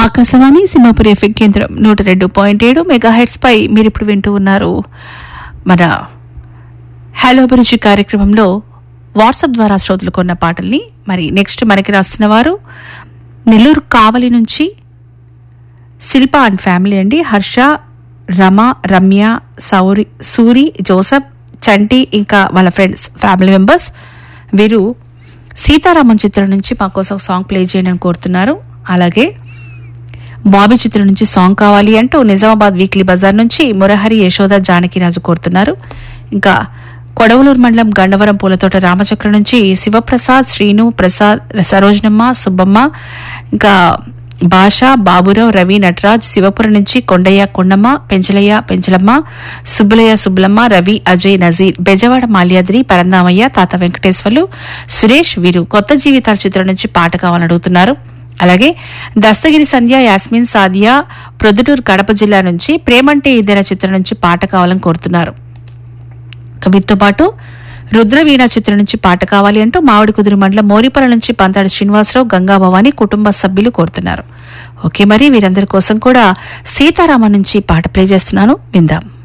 Akashvani Simhapuri FM కేంద్రం నూట రెండు పాయింట్ ఏడు మెగా హెడ్స్ పై మీరు ఇప్పుడు వింటూ ఉన్నారు మన హలో అభిరుచి కార్యక్రమంలో వాట్సాప్ ద్వారా శ్రోతలు కొన్న పాటల్ని మరి నెక్స్ట్ మనకి రాస్తున్న వారు నెల్లూరు కావలి నుంచి శిల్ప అండ్ ఫ్యామిలీ అండి హర్ష రమ రమ్య సౌరి సూరి జోసఫ్ చంటి ఇంకా వాళ్ళ ఫ్రెండ్స్ ఫ్యామిలీ మెంబర్స్ వీరు సీతారామం చిత్రం నుంచి మా కోసం ఒక సాంగ్ ప్లే చేయండి అని కోరుతున్నారు అలాగే బాబీ చిత్రం నుంచి సాంగ్ కావాలి అంటూ నిజామాబాద్ వీక్లీ బజార్ నుంచి మురహరి యశోద జానకిరాజు కోరుతున్నారు ఇంకా కొడవలూరు మండలం గండవరం పూలతోట రామచక్రం నుంచి శివప్రసాద్ శ్రీను ప్రసాద్ సరోజనమ్మ సుబ్బమ్మ ఇంకా భాష బాబురావు రవి నటరాజ్ శివపురం నుంచి కొండయ్య కొండమ్మ పెంచలయ్య పెంచలమ్మ సుబ్బులయ్య సుబ్బలమ్మ రవి అజయ్ నజీర్ బెజవాడ మాల్యాద్రి పరందామయ్య తాత వెంకటేశ్వర్లు సురేష్ వీరు కొత్త జీవితాల చిత్రం నుంచి పాట కావాలని అడుగుతున్నారు అలాగే దస్తగిరి సంధ్య యాస్మిన్ సాదియా ప్రొద్దుటూరు కడప జిల్లా నుంచి ప్రేమంటే ఇదేనా చిత్రం నుంచి పాట కావాలని కోరుతున్నారు ఇక వీటితో పాటు రుద్రవీణ చిత్రం నుంచి పాట కావాలి అంటూ మామిడి కుదురు మండలం మోరిపల నుంచి పంతాడి శ్రీనివాసరావు గంగాభవాని కుటుంబ సభ్యులు కోరుతున్నారు ఓకే మరి వీరందరి కోసం కూడా సీతారామ నుంచి పాట ప్లే చేస్తున్నాను విందాం